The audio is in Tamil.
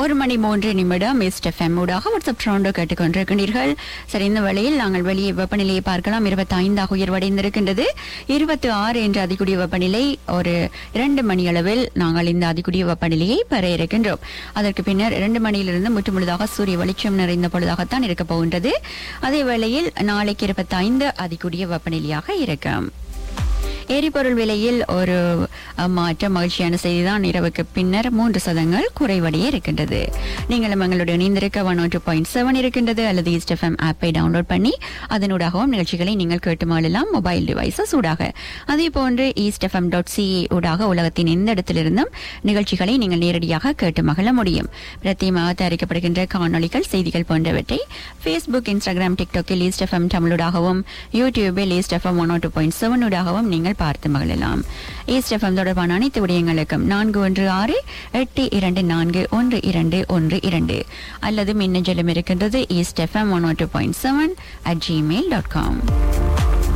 ஒரு மணி மூன்று நிமிடம் மிஸ்ட் எஃப்எம் ஊடாக வாட்ஸ்அப் ட்ரோண்டோ கேட்டுக்கொண்டிருக்கிறீர்கள் சரி இந்த வேளையில் நாங்கள் வெளியே வெப்பநிலையை பார்க்கலாம் இருபத்தி ஐந்தாக உயர்வடைந்திருக்கின்றது இருபத்தி ஆறு என்ற அதிகூடிய வெப்பநிலை ஒரு இரண்டு மணி அளவில் நாங்கள் இந்த அதிகூடிய வெப்பநிலையை பெற இருக்கின்றோம் அதற்கு பின்னர் இரண்டு மணியிலிருந்து முற்றுமுழுதாக சூரிய வெளிச்சம் நிறைந்த பொழுதாகத்தான் இருக்க போகின்றது அதே வேளையில் நாளைக்கு இருபத்தி ஐந்து அதிகூடிய வெப்பநிலையாக இருக்கும் எரிபொருள் விலையில் ஒரு அஹ், மாற்றம் மகிழ்ச்சியான செய்திதான் இரவுக்கு பின்னர் மூன்று சதங்கள் குறைவடைய இருக்கின்றது நீங்களும் எங்களுடைய இணைந்திருக்க ஒன் டூ பாயிண்ட் செவன் இருக்கின்றது அல்லது ஈஸ்ட் எஃப்எம் ஆப்பை டவுன்லோட் பண்ணி அதனூடாகவும் நிகழ்ச்சிகளை நீங்கள் கேட்டு மாளலாம் மொபைல் டிவைசஸ் ஊடாக அதே போன்று ஈஸ்ட் எஃப்எம் டாட் சிஏ ஊடாக உலகத்தின் எந்த இடத்திலிருந்தும் நிகழ்ச்சிகளை நீங்கள் நேரடியாக கேட்டு மகிழ முடியும் பிரத்தியமாக தயாரிக்கப்படுகின்ற காணொளிகள் செய்திகள் போன்றவற்றை ஃபேஸ்புக் இன்ஸ்டாகிராம் டிக்டாக்கில் ஈஸ்ட் எஃப்எம் தமிழூடாகவும் யூடியூபில் East FM one two point seven ஊடாகவும் நீங்கள் பார்த்து மகிழலாம் ஈஸ்ட் எஃப்எம் தொடர்பான அனைத்து விடயங்களுக்கும் நான்கு ஒன்று ஆறு எட்டு இரண்டு நான்கு ஒன்று இரண்டு ஒன்று இரண்டு அல்லது மின்னஞ்சலும் இருக்கின்றது East FM one two point seven at Gmail dot com